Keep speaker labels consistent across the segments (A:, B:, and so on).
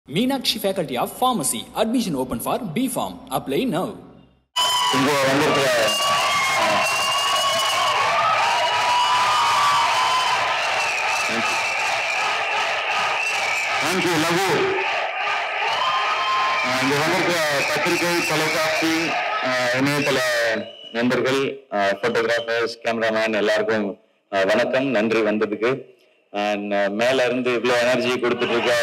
A: Meenakshi Faculty of Pharmacy. Admission open for B Farm. Apply now.
B: இங்கே வந்திருக்கிற thank you லகு இங்கே வந்திருக்கிற பத்திரிகை தொலைக்காட்சி அஹ், இணையதள நண்பர்கள் ஃபோட்டோகிராஃபர்ஸ் கேமராமேன் எல்லாருக்கும் அஹ், வணக்கம் நன்றி வந்ததுக்கு அண்ட் மேல இருந்து இவ்வளோ எனர்ஜி கொடுத்துட்டு இருக்க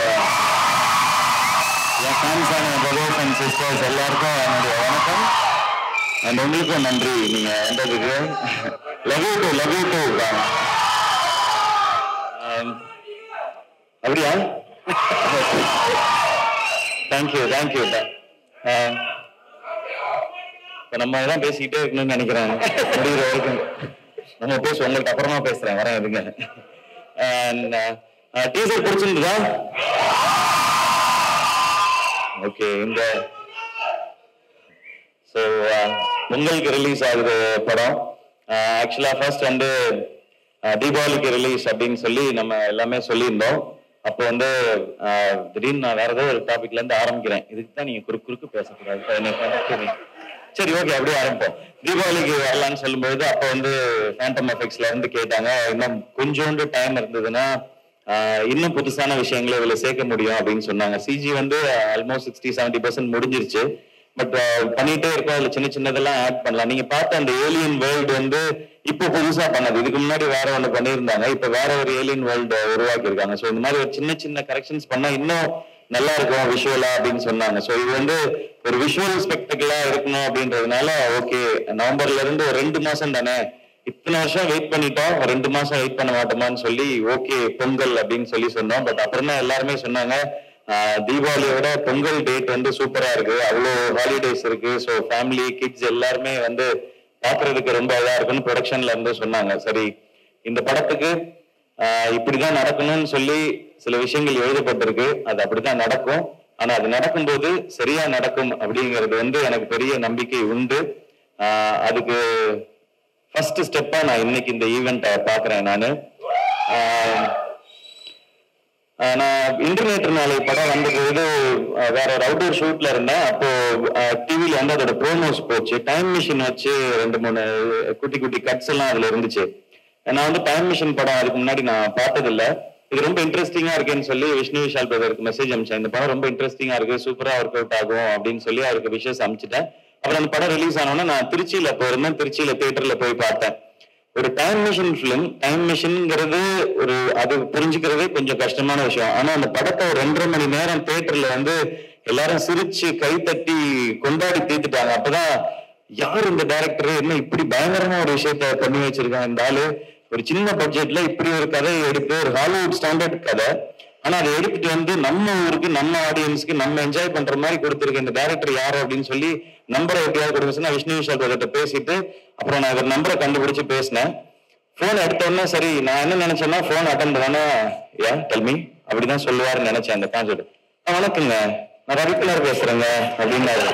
B: என் ஃபேன்ஸான பிரதர்ஸ் அண்ட் சிஸ்டர்ஸ் எல்லாருக்கும் என்னுடைய வணக்கம் அண்ட் உங்களுக்கும் நன்றி நீங்க வந்ததுக்கு love you too love you too அப்படியா தேங்க்யூ தேங்க்யூ இப்போ நம்ம தான் பேசிக்கிட்டே இருக்கணும்னு நினைக்கிறேன் முடிகிற வரைக்கும் நம்ம பேச உங்கள்கிட்ட அப்புறமா பேசுறேன் வரேன் இருங்க டீசர் பிடிச்சிருந்ததா ஓகே இந்த ஸோ பொங்கலுக்கு ரிலீஸ் ஆகுது படம் ஆக்சுவலா ஃபர்ஸ்ட் வந்து அஹ், தீபாவளிக்கு ரிலீஸ் அப்படின்னு சொல்லி நம்ம எல்லாமே சொல்லியிருந்தோம் அப்போ வந்து அஹ், திடீர்னு நான் வேற ஏதோ ஒரு டாபிக்ல இருந்து ஆரம்பிக்கிறேன் இதுக்கு தான் நீங்க குறுக்கு குறுக்கு பேசக்கூடாது என்னை கண்டுக்காதீங்க. சரி ஓகே அப்படியே ஆரம்பிப்போம் தீபாவளிக்கு வரலான்னு சொல்லும்போது அப்போ வந்து ஃபேண்டம் எஃபெக்ட்ஸ்ல இருந்து கேட்டாங்க இன்னும் கொஞ்சோண்டு டைம் இருந்ததுன்னா ஆஹ் இன்னும் புதுசான விஷயங்களை இதுல சேர்க்க முடியும் அப்படின்னு சொன்னாங்க சிஜி வந்து ஆல்மோஸ்ட் சிக்ஸ்டி செவன்டி பர்சன்ட் முடிஞ்சிருச்சு பட் பண்ணிட்டே இருக்கோம் அதுல சின்ன சின்னதெல்லாம் ஆட் பண்ணலாம் நீங்க பார்த்த அந்த ஏலியன் வேர்ல்டு வந்து இப்போ புதுசா பண்ணது இதுக்கு முன்னாடி வேற ஒண்ணு பண்ணியிருந்தாங்க இப்ப வேற ஒரு ஏலியன் வேர்ல்டு உருவாக்கி இருக்காங்க ஸோ இந்த மாதிரி ஒரு சின்ன சின்ன கரெக்ஷன்ஸ் பண்ணா இன்னும் நல்லா இருக்கும் விஷுவலா அப்படின்னு சொன்னாங்க ஸோ இது வந்து ஒரு விஷுவல் ஸ்பெக்டக்கிளா இருக்கணும் அப்படின்றதுனால ஓகே நவம்பர்ல இருந்து ஒரு ரெண்டு மாசம் தானே இத்தனை வருஷம் வெயிட் பண்ணிட்டோம் ஒரு ரெண்டு மாசம் வெயிட் பண்ண மாட்டோமான்னு சொல்லி ஓகே பொங்கல் அப்படின்னு சொல்லி சொன்னோம் பட் அப்புறம் தான் எல்லாருமே சொன்னாங்க ஆஹ் தீபாவளியோட பொங்கல் டேட் வந்து சூப்பரா இருக்கு அவ்வளோ ஹாலிடேஸ் இருக்கு ஸோ ஃபேமிலி கிட்ஸ் எல்லாருமே வந்து பாக்குறதுக்கு ரொம்ப இதா இருக்குன்னு ப்ரொடக்ஷன்ல இருந்து சொன்னாங்க சரி இந்த படத்துக்கு ஆஹ் இப்படிதான் நடக்கணும்னு சொல்லி சில விஷயங்கள் எழுதப்பட்டிருக்கு அது அப்படிதான் நடக்கும் ஆனா அது நடக்கும்போது சரியா நடக்கும் அப்படிங்கிறது வந்து எனக்கு பெரிய நம்பிக்கை உண்டு ஆஹ் அதுக்கு ஃபர்ஸ்ட் ஸ்டெப்பா நான் இன்னைக்கு இந்த ஈவெண்ட்டை பாக்குறேன் நான் நான் இன்டர்நெட் நாளை படம் வந்தபோது ஆஹ் வேற ஒரு அவுட்டோர் ஷூட்ல இருந்தேன் அப்போ டிவில வந்து அதோட ப்ரோமோஸ் போச்சு டைம் மிஷின் வச்சு ரெண்டு மூணு குட்டி குட்டி கட்ஸ் எல்லாம் அதுல இருந்துச்சு நான் வந்து டைம் மிஷின் படம் அதுக்கு முன்னாடி நான் பார்த்ததில்ல இது ரொம்ப இன்ட்ரெஸ்டிங்கா இருக்குன்னு சொல்லி விஷ்ணு விஷால் பிரதருக்கு மெசேஜ் அனுப்பிச்சேன் இந்த படம் ரொம்ப இன்ட்ரெஸ்டிங்கா இருக்கு சூப்பரா ஒர்க் அவுட் ஆகும் அப்படின்னு சொல்லி அவருக்கு விஷஸ் அனுப்பிச்சிட்டேன் அப்புறம் அந்த படம் ரிலீஸ் ஆனோடனே நான் திருச்சியில போயிருந்தேன் திருச்சியில தியேட்டர்ல போய் பார்த்தேன் ஒரு டைம் மிஷின் ஃபிலிம் டைம் மிஷின்ங்கிறது ஒரு அது புரிஞ்சுக்கிறதே கொஞ்சம் கஷ்டமான விஷயம் ஆனா அந்த படத்தை ஒரு ரெண்டரை மணி நேரம் தியேட்டர்ல வந்து எல்லாரும் சிரிச்சு கை தட்டி கொண்டாடி தீர்த்துட்டாங்க அப்பதான் யார் இந்த டைரக்டர் என்ன இப்படி பயங்கரமா ஒரு விஷயத்த பண்ணி வச்சிருக்காங்க இந்த ஆளு ஒரு சின்ன பட்ஜெட்ல இப்படி ஒரு கதையை எடுத்து ஒரு ஹாலிவுட் ஸ்டாண்டர்ட் கதை ஆனா அதை எடுத்துட்டு வந்து நம்ம ஊருக்கு நம்ம ஆடியன்ஸ்க்கு நம்ம என்ஜாய் பண்ற மாதிரி கொடுத்துருக்க இந்த டேரக்டர் யாரு அப்படின்னு சொல்லி நம்பரை எப்படியாவது கொடுங்க சொன்னா விஷ்ணு விஷால் பிரதர்கிட்ட பேசிட்டு அப்புறம் நான் இவர் நம்பரை கண்டுபிடிச்சு பேசினேன் போன் எடுத்த உடனே சரி நான் என்ன நினைச்சேன்னா போன் அட்டன் பண்ணா ஏன் டெல்மி அப்படிதான் சொல்லுவாருன்னு நினைச்சேன் அந்த கான்செர்ட் வணக்கங்க நான் ரவிக்குமார் பேசுறேங்க அப்படின்னாரு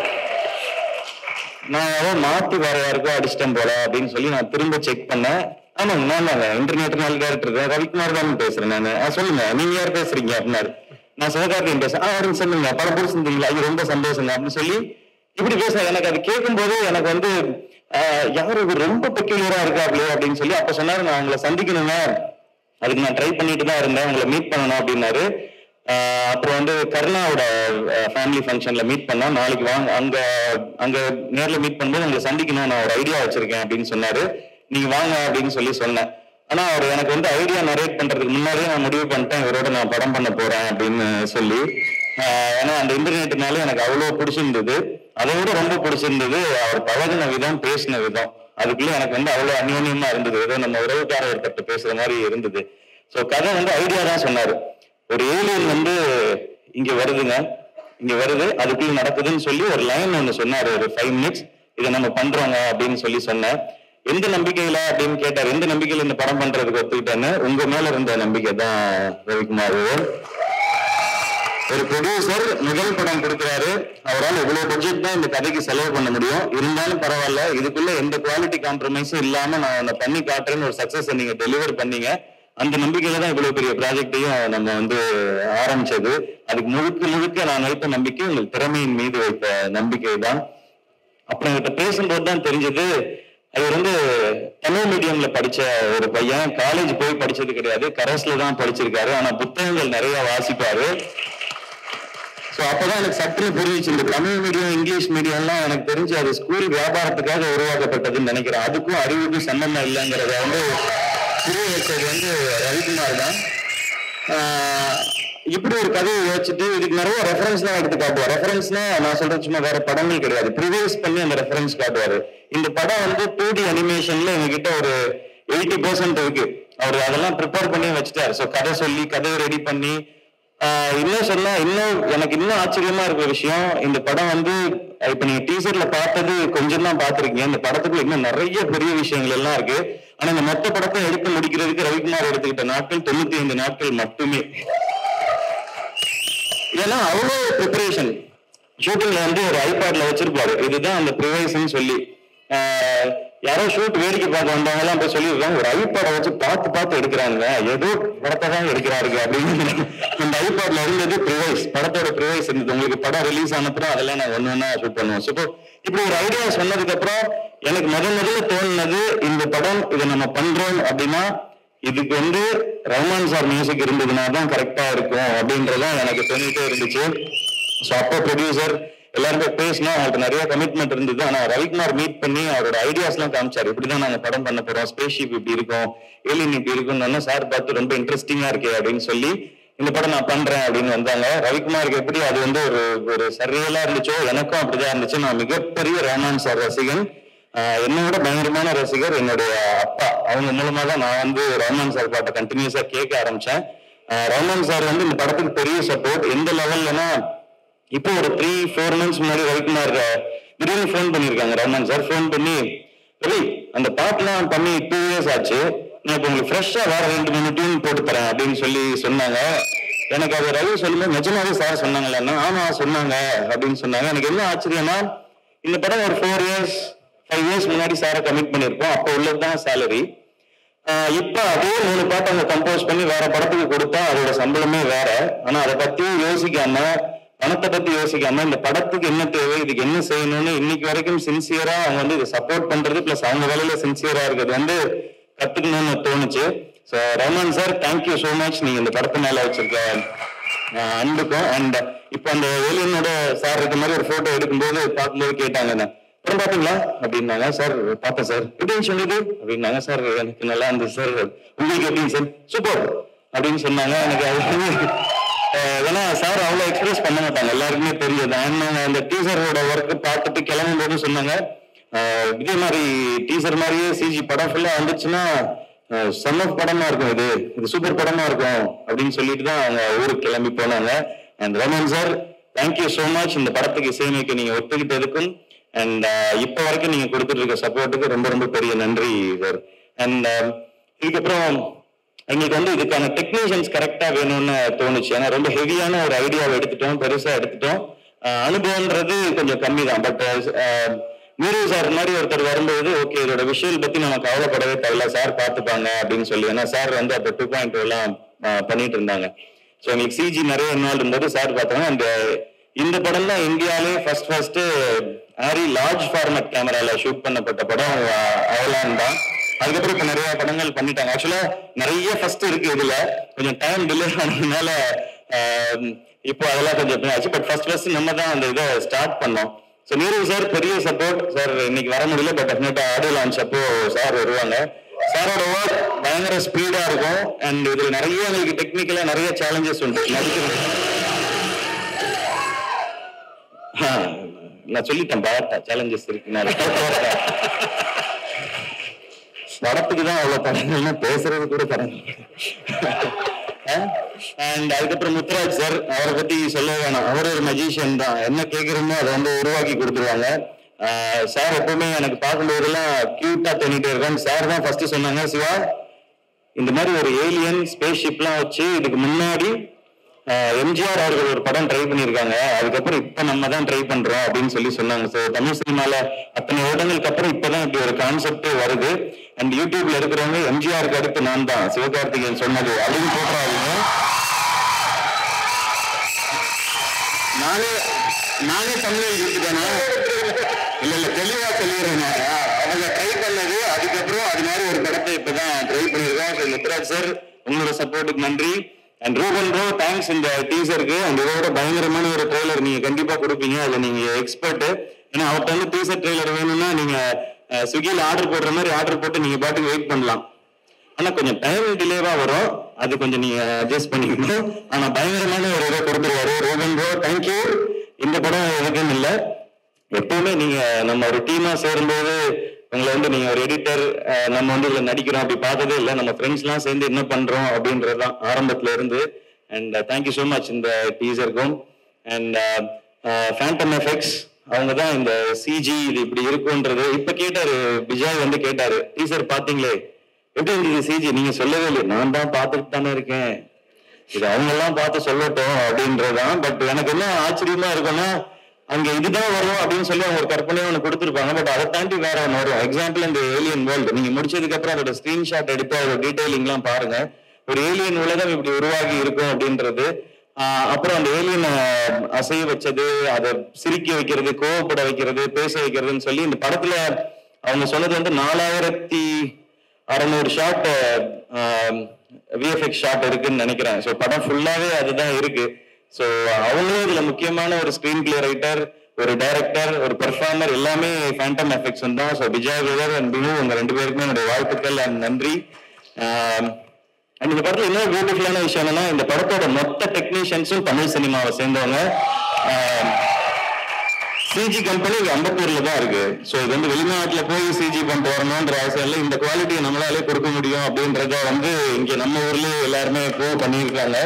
B: நான் ஏதோ மாத்தி வேற யாருக்கோ அடிச்சிட்டேன் போல அப்படின்னு சொல்லி நான் திரும்ப செக் பண்ணேன் ஆமாங்க நான் தாங்க இன்டர்நேஷனல் டேரக்டர் ரவிக்குமார் தான் பேசுறேன் நான் "ஆ, சொல்லுங்க நீங்க யார் பேசுறீங்க அப்படின்னாரு நான் சிவகார்த்தியன் பேசுறேன் ஆ அவருக்கு சொல்லுங்க படம் பிடிச்சிருந்தீங்களா இது ரொம்ப சந்தோஷங்க அப்படின்னு சொல்லி இப்படி பேச எனக்கு அது கேட்கும்போது எனக்கு வந்து ஆஹ், யாரு இது ரொம்ப பெக்யூலரா இருக்காப்லையே அப்படின்னு சொல்லி அப்ப சொன்னாரு நான் உங்களை சந்திக்கணுங்க அதுக்கு நான் ட்ரை பண்ணிட்டு தான் இருந்தேன் உங்களை மீட் பண்ணணும் அப்படின்னாரு ஆஹ் அப்புறம் வந்து கருணாவோட ஃபேமிலி ஃபங்க்ஷன்ல மீட் பண்ணோம் நாளைக்கு வாங்க அங்க அங்க நேர்ல மீட் பண்ணும்போது உங்களை சந்திக்கணும் நான் ஒரு ஐடியா வச்சிருக்கேன் அப்படின்னு சொன்னாரு நீங்க வாங்க அப்படின்னு சொல்லி சொன்னேன் ஆனா அவர் எனக்கு வந்து ஐடியா நரேட் பண்றதுக்கு முன்னாடியே நான் முடிவு பண்ணிட்டேன் இவரோட நான் படம் பண்ண போறேன் அப்படின்னு சொல்லி ஆஹ் ஏன்னா அந்த இன்டர்நெட்னால எனக்கு அவ்வளவு பிடிச்சிருந்தது அதை விட ரொம்ப பிடிச்சிருந்தது அவர் பழகின விதம் பேசின விதம் அதுக்குள்ள எனக்கு வந்து அவ்வளவு அந்யோன்யமா இருந்தது ஏதோ நம்ம உறவுக்கார ஒருத்தர்கிட்ட பேசுற மாதிரி இருந்தது சோ கதை வந்து ஐடியா தான் சொன்னாரு ஒரு ஏலியன் வந்து இங்க வருதுங்க இங்க வருது அதுக்குள்ள நடக்குதுன்னு சொல்லி ஒரு லைன் ஒண்ணு சொன்னாரு ஒரு ஃபைவ் மினிட்ஸ் இதை நம்ம பண்றோங்க அப்படின்னு சொல்லி சொன்னேன் எந்த நம்பிக்கையில அப்படின்னு கேட்டார் எந்த நம்பிக்கையில இந்த படம் பண்றதுக்கு ஒத்துக்கிட்டேன்னு உங்க மேல இருந்த நம்பிக்கை தான் ரவிக்குமார் ஒரு ப்ரொடியூசர் முதல் படம் கொடுக்குறாரு அவரால் இவ்வளவு பட்ஜெட் தான் இந்த கதைக்கு செலவு பண்ண முடியும் இருந்தாலும் பரவாயில்ல இதுக்குள்ள எந்த குவாலிட்டி காம்ப்ரமைஸும் இல்லாம நான் உன்னை பண்ணி காட்டுறேன்னு ஒரு சக்சஸ் நீங்க டெலிவர் பண்ணீங்க அந்த நம்பிக்கையில தான் இவ்வளவு பெரிய ப்ராஜெக்டையும் நம்ம வந்து ஆரம்பிச்சது அதுக்கு முழுக்க முழுக்க நான் வைத்த நம்பிக்கை உங்கள் திறமையின் மீது வைத்த நம்பிக்கை தான் அப்புறம் என்கிட்ட பேசும்போது தான் தெரிஞ்சது அவர் வந்து தமிழ் மீடியம்ல படிச்ச ஒரு பையன் காலேஜ் போய் படிச்சது கிடையாது கரஸ்ல தான் படிச்சிருக்காரு ஆனா புத்தகங்கள் நிறைய வாசிப்பாரு ஸோ அப்பதான் எனக்கு சட்டுன்னு புரிஞ்சிச்சு இந்த தமிழ் மீடியம் இங்கிலீஷ் மீடியம்லாம் எனக்கு தெரிஞ்சு அது ஸ்கூல் வியாபாரத்துக்காக உருவாக்கப்பட்டதுன்னு நினைக்கிறேன் அதுக்கும் அறிவுக்கும் சம்பந்தம் இல்லைங்கிறத வந்து புரிய வச்சது வந்து ரவிக்குமார் தான் ஆஹ் இப்படி ஒரு கதையை யோசிச்சுட்டு இதுக்கு நிறைய ரெஃபரன்ஸ் தான் எடுத்து காட்டுவார் ரெஃபரன்ஸ்னா நான் சொல்றது சும்மா வேற படங்கள் கிடையாது ப்ரிவைஸ் பண்ணி அந்த ரெஃபரன்ஸ் காட்டுவாரு இந்த படம் வந்து டூ டி அனிமேஷன்ல எங்ககிட்ட ஒரு எயிட்டி பர்சன்ட் இருக்கு அவர் அதெல்லாம் ப்ரிப்பேர் பண்ணி வச்சுட்டாரு ஸோ கதை சொல்லி கதையை ரெடி பண்ணி ஆஹ் இன்னும் சொன்னா இன்னும் எனக்கு இன்னும் ஆச்சரியமா இருக்கிற விஷயம் இந்த படம் வந்து அஹ் இப்ப நீங்க டீசர்ல பார்த்தது கொஞ்சம் தான் பார்த்திருக்கீங்க இந்த படத்துக்குள்ள இன்னும் நிறைய பெரிய விஷயங்கள் எல்லாம் இருக்கு ஆனா இந்த மொத்த படத்தை எடுத்து முடிக்கிறதுக்கு ரவிக்குமார் எடுத்துக்கிட்ட நாட்கள் தொண்ணூத்தி ஐந்து நாட்கள் மட்டுமே ஏன்னா அவ்வளோ ப்ரிப்பரேஷன் ஷூட்டிங்ல வந்து ஒரு ஐபேட்ல வச்சிருப்பாரு இதுதான் அந்த ப்ரிவைஸ்ன்னு சொல்லி ஆஹ் யாரோ ஷூட் வேடிக்கை பார்க்க வந்தவங்க எல்லாம் போய் சொல்லியிருக்காங்க ஒரு ஐபேடை வச்சு பார்த்து பார்த்து எடுக்கிறாங்க ஏதோ படத்தை தான் எடுக்கிறாருங்க அப்படின்னு அந்த ஐபேட்ல இருந்தது ப்ரிவைஸ் படத்தோட ப்ரிவைஸ் இருந்தது உங்களுக்கு படம் ரிலீஸ் ஆனப்புறம் அதெல்லாம் நான் ஒன்று ஒன்றா ஷூட் பண்ணுவோம் ஸோ இப்படி ஒரு ஐடியா சொன்னதுக்கு அப்புறம் எனக்கு முதல் முதல்ல தோணுனது இந்த படம் இதை நம்ம பண்றோம் அப்படின்னா இதுக்கு வந்து ரஹ்மான் சார் மியூசிக் இருந்ததுனா தான் கரெக்டா இருக்கும் அப்படின்றதும் எனக்கு தோணிட்டே இருந்துச்சு ஸோ அப்போ ப்ரொடியூசர் எல்லாருமே பேசினா அவங்களுக்கு நிறைய கமிட்மெண்ட் இருந்தது ஆனா ரவிக்குமார் மீட் பண்ணி அவரோட ஐடியாஸ் எல்லாம் காமிச்சாரு இப்படிதான் நாங்க படம் பண்ண போறோம் ஸ்பேஸ் ஷிப் இப்படி இருக்கும் ஏலியன் இப்படி இருக்கும்னு சார் பார்த்து ரொம்ப இன்ட்ரெஸ்டிங்கா இருக்கே அப்படின்னு சொல்லி இந்த படம் நான் பண்றேன் அப்படின்னு வந்தாங்க ரவிக்குமாருக்கு எப்படி அது வந்து ஒரு ஒரு சரியலா இருந்துச்சோ எனக்கும் அப்படிதான் இருந்துச்சு நான் மிகப்பெரிய ரஹ்மான் சார் ரசிகன் ஆஹ் என்னோட பயங்கரமான ரசிகர் என்னுடைய அப்பா அவங்க மூலமா தான் நான் வந்து ரஹ்மான் சார் பாட்டை கண்டினியூஸா கேட்க ஆரம்பிச்சேன் ஆஹ் ரஹ்மான் சார் வந்து இந்த படத்துக்கு பெரிய சப்போர்ட் எந்த லெவல்லனா இப்போ ஒரு த்ரீ ஃபோர் மந்த்ஸ் முன்னாடி ரவிக்குமார் அஹ், திடீர்னு ஃபோன் பண்ணியிருக்காங்க ரஹ்மான் சார் ஃபோன் பண்ணி ரவி அந்த பாட்டுலாம் பண்ணி டூ இயர்ஸ் ஆச்சு நான் இப்போ உங்களுக்கு ஃப்ரெஷ்ஷாக வேற ரெண்டு மூணு டியூன் போட்டு தரேன் அப்படின்னு சொல்லி சொன்னாங்க எனக்கு அது ரவி சொல்லும்போது நிஜமாவே சார் சொன்னாங்களா ஆமா சொன்னாங்க அப்படின்னு சொன்னாங்க எனக்கு என்ன ஆச்சரியம்னா இந்த படம் ஒரு ஃபோர் இயர்ஸ் ஃபைவ் இயர்ஸ் முன்னாடி சாரை கமிட் பண்ணியிருப்போம் அப்போ உள்ளது தான் சேலரி இப்ப அதே மூணு பாட்டு அவங்க கம்போஸ் பண்ணி வேற படத்துக்கு கொடுத்தா அதோட சம்பளமே வேற ஆனா அதை பத்தி யோசிக்காம பணத்தை பத்தி யோசிக்காம இந்த படத்துக்கு என்ன தேவை இதுக்கு என்ன செய்யணும்னு இன்னைக்கு வரைக்கும் சின்சியரா அவங்க வந்து இதை சப்போர்ட் பண்றது பிளஸ் அவங்க வேலையில சின்சியரா இருக்கிறது வந்து கத்துக்கணும்னு தோணுச்சு so Rahman sir thank you so much நீங்க இந்த படத்து மேல வச்சிருக்க ஆஹ் அன்புக்கும் அண்ட் இப்போ அந்த ஏலியனோட சார் இருக்க மாதிரி ஒரு போட்டோ எடுக்கும்போது பார்க்கும்போது கேட்டாங்க என்ன படம் பாத்தீங்களா அப்படின்னாங்க சார் பார்த்தேன் சார் எப்படி சொன்னது அப்படின்னாங்க சார் எனக்கு நல்லா இருந்துச்சு சார் உங்களுக்கு எப்படிங்க சார் சூப்பர் அப்படின்னு சொன்னாங்க எனக்கு அது வந்து, ஆஹ் ஏன்னா சார் அவ்வளோ எக்ஸ்பிரஸ் பண்ண மாட்டாங்க எல்லாருக்குமே தெரியுது அண்ணன் அந்த டீசரோட ஒர்க் பார்த்துட்டு கிளம்பும் போது சொன்னாங்க ஆஹ் இதே மாதிரி டீசர் மாதிரியே சிஜி படம் ஃபுல்லா வந்துச்சுன்னா சன் ஆஃப் படமா இருக்கும் இது இது சூப்பர் படமா இருக்கும் அப்படின்னு சொல்லிட்டு தான் அவங்க ஊருக்கு கிளம்பி போனாங்க and Raman sir thank you so much இந்த படத்துக்கு இசையமைக்க நீங்க ஒத்துக்கிட்டதுக்கும் அண்ட் இப்போ வரைக்கும் நீங்க கொடுத்துட்டு இருக்க சப்போர்ட்டுக்கு ரொம்ப ரொம்ப பெரிய நன்றி சார் அண்ட் இதுக்கப்புறம் எங்களுக்கு வந்து இதுக்கான டெக்னீஷியன்ஸ் கரெக்டா வேணும்னு தோணுச்சு ஏன்னா ரொம்ப ஹெவியான ஒரு ஐடியாவை எடுத்துட்டோம் பெருசா எடுத்துட்டோம் அஹ் அனுபவம்ன்றது கொஞ்சம் கம்மி தான் பட் நீரு சார் மாதிரி ஒருத்தர் வரும்போது ஓகே இதோட விஷுவல் பத்தி நம்ம கவலைப்படவே தேவையில்ல சார் பார்த்துப்பாங்க அப்படின்னு சொல்லி ஏன்னா சார் வந்து அப்போ டூ பாயிண்ட் எல்லாம் அஹ், பண்ணிட்டு இருந்தாங்க ஸோ எங்களுக்கு சிஜி நிறைய இன்வால்வ் இருந்தது சார் பார்த்தாங்க அந்த இந்த படம் தான் இந்தியாவிலே first first ARRI large format கேமரால ஷூட் பண்ணப்பட்ட படம் அவலான் தான் அதுக்கப்புறம் இப்ப நிறைய படங்கள் பண்ணிட்டாங்க ஆக்சுவலா நிறைய ஃபர்ஸ்ட் இருக்கு இதுல கொஞ்சம் டைம் டிலே ஆனதுனால ஆஹ், இப்போ அதெல்லாம் கொஞ்சம் ஆச்சு பட் ஃபர்ஸ்ட் ஃபர்ஸ்ட் நம்ம தான் அந்த இதை ஸ்டார்ட் பண்ணோம் ஸோ நீரு சார் பெரிய சப்போர்ட் சார் இன்னைக்கு வர முடியல பட் டெஃபினட்டா ஆடியோ லான்ச் அப்போ சார் வருவாங்க சாரோட ஒர்க் பயங்கர ஸ்பீடா இருக்கும் அண்ட் இதுல நிறைய எங்களுக்கு டெக்னிக்கலா நிறைய சேலஞ்சஸ் உண்டு நடிக்கிறது ஆ, நான் சொல்லிட்டேன் பாட்டா சேலஞ்சஸ் இருக்கு நான் போட்டேன். படத்துக்கு தான் அவ்வளவு படங்கள்னா பேசுறது கூட படங்கள் அண்ட் அதுக்கப்புறம் முத்துராஜ் சார் அவரை பத்தி சொல்ல வேணாம் அவர் ஒரு மஜிஷியன் தான் என்ன கேட்குறோமோ அதை வந்து உருவாக்கி கொடுத்துருவாங்க சார் எப்பவுமே எனக்கு பார்க்கும்போதெல்லாம் கியூட்டா தோணிட்டே இருக்காங்க சார் தான் ஃபர்ஸ்ட் சொன்னாங்க சிவா இந்த மாதிரி ஒரு ஏலியன் ஸ்பேஸ் ஷிப்லாம் வச்சு இதுக்கு முன்னாடி எம்ஜிஆர் அவர்கள் ஒரு படம் ட்ரை பண்ணியிருக்காங்க அதுக்கப்புறம் இப்ப நம்ம தான் ட்ரை பண்றோம் அப்படின்னு சொல்லி சொன்னாங்க ஸோ தமிழ் சினிமால அத்தனை வருடங்களுக்கு அப்புறம் இப்பதான் இப்படி ஒரு கான்செப்ட் வருது அண்ட் யூடியூப்ல இருக்கிறவங்க எம்ஜிஆருக்கு அடுத்து நான் தான் சிவகார்த்திகேயன் சொன்னது அப்படின்னு போட்டுறாதீங்க நானே நானே தமிழ் எழுதிட்டேனா இல்ல இல்ல தெளிவா சொல்லிடுறேன் நான். அவங்க ட்ரை பண்ணது அதுக்கப்புறம் அது மாதிரி ஒரு படத்தை இப்பதான் ட்ரை பண்ணிருக்கோம் ஸோ முத்துராஜ் சார் உங்களோட சப்போர்ட்டுக்கு நன்றி அண்ட் ரூபன் ப்ரோ தேங்க்ஸ் இந்த டீசருக்கு அண்ட் இதோட பயங்கரமான ஒரு ட்ரெய்லர் நீங்க கண்டிப்பா கொடுப்பீங்க அதுல நீங்க எக்ஸ்பர்ட் ஏன்னா அவர்கிட்ட வந்து டீசர் ட்ரெய்லர் வேணும்னா நீங்க அஹ், ஸ்விக்கில ஆர்டர் போடுற மாதிரி ஆர்டர் போட்டு நீங்க பாட்டுக்கு வெயிட் பண்ணலாம் ஆனா கொஞ்சம் டைம் டிலேவா வரும் அது கொஞ்சம் நீங்க அட்ஜஸ்ட் பண்ணிக்கணும் ஆனா பயங்கரமான ஒரு இதை கொடுத்துருவாரு ரோகன் ப்ரோ தேங்க்யூ இந்த படம் எதுக்குன்னு இல்ல எப்பவுமே நீங்க நம்ம ஒரு டீமா சேரும்போது உங்களை வந்து நீங்க ஒரு எடிட்டர் நம்ம வந்து இதுல நடிக்கிறோம் அப்படி பார்த்ததே இல்லை நம்ம ஃப்ரெண்ட்ஸ் எல்லாம் சேர்ந்து என்ன பண்றோம் அப்படின்றதுதான் ஆரம்பத்துல இருந்து அண்ட் தேங்க்யூ ஸோ மச் இந்த டீசருக்கும் அண்ட் ஃபேண்டம் எஃபெக்ட்ஸ் அவங்க தான் இந்த சிஜி இது இப்படி இருக்குன்றது இப்ப கேட்டாரு விஜய் வந்து கேட்டாரு டீசர் பாத்தீங்களே எப்படி இருந்தது சிஜி நீங்க சொல்லவே இல்லை நான் தான் பார்த்துட்டு தானே இருக்கேன் இது அவங்க எல்லாம் பார்த்து சொல்லட்டும் அப்படின்றதுதான் பட் எனக்கு என்ன ஆச்சரியமா இருக்குன்னா அங்க இதுதான் வரும் அப்படின்னு சொல்லி அவங்க ஒரு கற்பனையை ஒன்று கொடுத்துருப்பாங்க பட் அதை தாண்டி வேற ஒன்று வரும் எக்ஸாம்பிள் இந்த ஏலியன் வேர்ல்டு நீங்க முடிச்சதுக்கு அப்புறம் அதோட ஸ்கிரீன்ஷாட் எடுத்து அதோட டீடைலிங்லாம் பாருங்க ஒரு ஏலியன் உலகம் இப்படி உருவாகி இருக்கும் அப்படின்றது ஆஹ் அப்புறம் அந்த ஏலியனை அசைய வச்சது அதை சிரிக்க வைக்கிறது கோவப்பட வைக்கிறது பேச வைக்கிறதுன்னு சொல்லி இந்த படத்துல அவங்க சொன்னது வந்து நாலாயிரத்தி அறநூறு ஷாட் விஎஃப்எக்ஸ் ஷாட் இருக்குன்னு நினைக்கிறேன் ஸோ படம் ஃபுல்லாவே அதுதான் இருக்கு ஸோ அவங்களும் இதுல முக்கியமான ஒரு ஸ்கிரீன் பிளே ரைட்டர் ஒரு டைரக்டர் ஒரு பெர்ஃபார்மர் எல்லாமே ஃபேண்டம் எஃபெக்ட்ஸ் தான் ஸோ விஜய் விவர் அண்ட் பினு உங்க ரெண்டு பேருக்குமே என்னுடைய வாழ்த்துக்கள் அண்ட் நன்றி அண்ட் இந்த படத்துல இன்னொரு பியூட்டிஃபுல்லான விஷயம் என்னன்னா இந்த படத்தோட மொத்த டெக்னீஷியன்ஸும் தமிழ் சினிமாவை சேர்ந்தவங்க ஆஹ் சிஜி கம்பெனி இங்க அம்பத்தூர்ல தான் இருக்கு சோ இது வந்து வெளிநாட்டுல போய் சிஜி பண்ணிட்டு வரணும்ன்ற ஆசை இல்லை இந்த குவாலிட்டியை நம்மளாலே கொடுக்க முடியும் அப்படின்றத வந்து இங்க நம்ம ஊர்லயே எல்லாருமே இப்போ பண்ணியிருக்காங்க